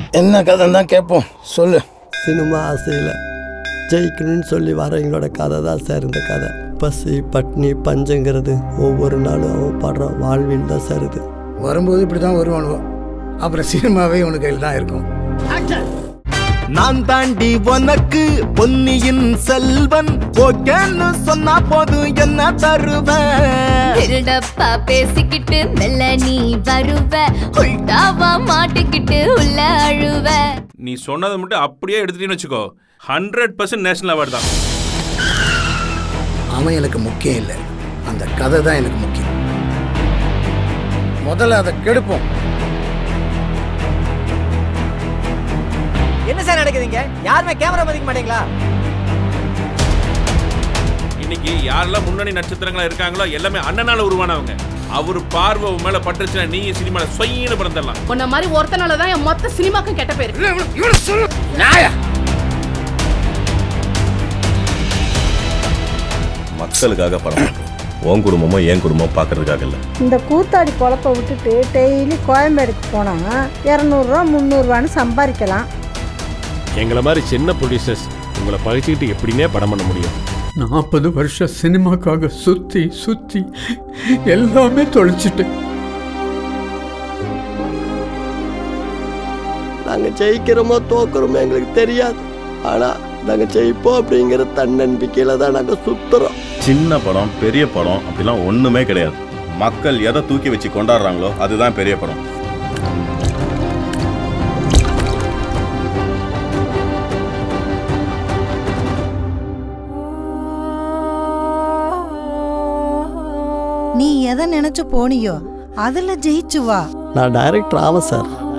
என்ன கதை தான் கேட்போம் சொல்லு சினிமா ஆசையில் ஜெயிக்கணும்னு சொல்லி வரவங்களோட கதை தான் சார் இந்த கதை பசி பட்னி பஞ்சங்கிறது ஒவ்வொரு நாளும் அவன் படுற வாழ்வில் தான் சார் இது வரும்போது இப்படி தான் வருவானுவோ அப்புறம் சினிமாவே உனக்கு கையில் தான் இருக்கும் நான் தாண்டி உனக்கு பொன்னியின் செல்வன் ஓகேன்னு சொன்னா போதும் என்ன தருவேன் திருடப்பா பேசிக்கிட்டு மெல்ல நீ வருவ உள்டாவா மாட்டிக்கிட்டு உள்ள அழுவ நீ சொன்னதை மட்டும் அப்படியே எடுத்துட்டீன்னு வச்சுக்கோ ஹண்ட்ரட் பர்சன்ட் நேஷனல் அவார்டு தான் அவன் எனக்கு முக்கியம் இல்லை அந்த கதை தான் எனக்கு முக்கியம் முதல்ல அதை கெடுப்போம் என்ன சார் நடக்குதுங்க யாருமே கேமரா மதிக்க மாட்டீங்களா இன்னைக்கு யாரெல்லாம் முன்னணி நட்சத்திரங்களா இருக்காங்களோ எல்லாமே அண்ணனால உருவானவங்க அவர் பார்வை உன் மேல பட்டுச்சுன்னா நீங்க சினிமால சொயின்னு பிறந்துடலாம் உன்ன மாதிரி ஒருத்தனால தான் என் மொத்த சினிமாக்கும் கெட்ட பேரு மக்களுக்காக படம் பண்றோம். உன் குடும்பமோ என் குடும்பம் பார்க்கறதுக்காக இல்லை இந்த கூத்தாடி பொழப்ப விட்டுட்டு டெய்லி கோயம்பேடுக்கு போனால் இரநூறுவா முந்நூறுவான்னு சம்பாதிக்கலாம் எங்களை மாதிரி சின்ன ப்ரொடியூசர்ஸ் உங்களை பகிச்சுக்கிட்டு எப்படின்னே படம் பண்ண முடியும் நாற்பது வருஷம் சினிமாக்காக சுத்தி சுத்தி எல்லாமே தொலைச்சிட்டேன் நாங்கள் ஜெயிக்கிறோமோ தோக்குறோமோ எங்களுக்கு தெரியாது ஆனால் நாங்கள் ஜெயிப்போம் அப்படிங்கிற தன்னம்பிக்கையில் தான் நாங்கள் சுற்றுறோம் சின்ன படம் பெரிய படம் அப்படிலாம் ஒண்ணுமே கிடையாது மக்கள் எதை தூக்கி வச்சு கொண்டாடுறாங்களோ அதுதான் பெரிய படம் நீ எதை நினைச்சு போனியோ அதுல ஜெயிச்சு வா நான் டைரக்டர் ஆவேன் சார்